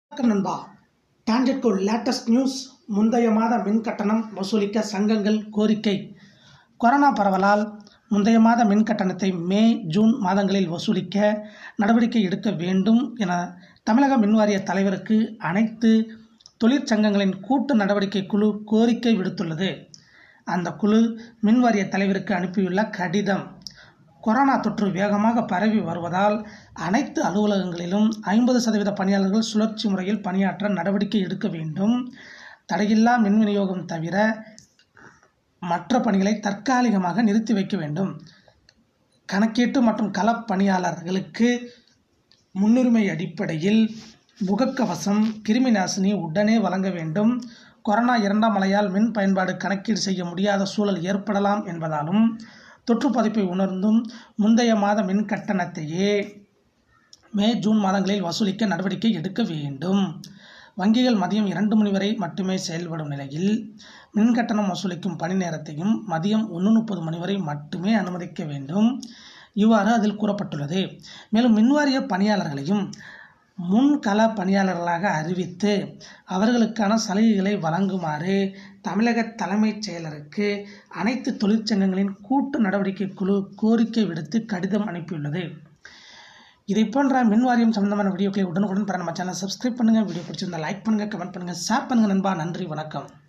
வணக்கம் நண்பா TANGEDCO latest news முந்தைய மாத மின் கட்டணம் வசூலிக்க சங்கங்கள் கோரிக்கை கொரோனா பரவலால் முந்தைய மாத மின் கட்டணத்தை மே ஜூன் மாதங்களில் வசூலிக்க நடவடிக்கை எடுக்க வேண்டும் என தமிழக மின்வாரிய தலைவருக்கு அனைத்து தொழிற்சங்கங்களின் கூட்டு நடவடிக்கை குழு கோரிக்கை விடுத்துள்ளது அந்த குழு மின்வாரிய தலைவருக்கு அனுப்பியுள்ள கடிதம் கொரோனா தொற்று வேகமாக பரவி வருவதால் அனைத்து அலுவலகங்களிலும் ஐம்பது சதவீத பணியாளர்கள் சுழற்சி முறையில் பணியாற்ற நடவடிக்கை எடுக்க வேண்டும் தடையில்லா மின் விநியோகம் தவிர மற்ற பணிகளை தற்காலிகமாக நிறுத்தி வைக்க வேண்டும் கணக்கீட்டு மற்றும் களப் பணியாளர்களுக்கு முன்னுரிமை அடிப்படையில் முகக்கவசம் கிருமி நாசினி உடனே வழங்க வேண்டும் கொரோனா இரண்டாம் அலையால் மின் பயன்பாடு கணக்கீடு செய்ய முடியாத சூழல் ஏற்படலாம் என்பதாலும் தொற்று பாதிப்பை உணர்ந்தும் முந்தைய மாத மின் கட்டணத்தையே மே ஜூன் மாதங்களில் வசூலிக்க நடவடிக்கை எடுக்க வேண்டும் வங்கிகள் மதியம் இரண்டு மணி வரை மட்டுமே செயல்படும் நிலையில் மின் கட்டணம் வசூலிக்கும் பணி நேரத்தையும் மதியம் ஒன்று முப்பது மணி வரை மட்டுமே அனுமதிக்க வேண்டும் இவ்வாறு அதில் கூறப்பட்டுள்ளது மேலும் மின்வாரிய பணியாளர்களையும் முன்கள பணியாளர்களாக அறிவித்து அவர்களுக்கான சலுகைகளை வழங்குமாறு தமிழக தலைமைச் செயலருக்கு அனைத்து தொழிற்சங்கங்களின் கூட்டு நடவடிக்கை குழு கோரிக்கை விடுத்து கடிதம் அனுப்பியுள்ளது இதை போன்ற மின் வாரியம் சம்பந்தமான வீடியோக்களை உடனுக்குடன் பெற நம்ம சேனல் சப்ஸ்கிரைப் பண்ணுங்கள் வீடியோ பிடிச்சிருந்தா லைக் பண்ணுங்கள் கமெண்ட் பண்ணுங்கள் ஷேர் பண்ணுங்கள் நண்பா நன்றி வணக்கம்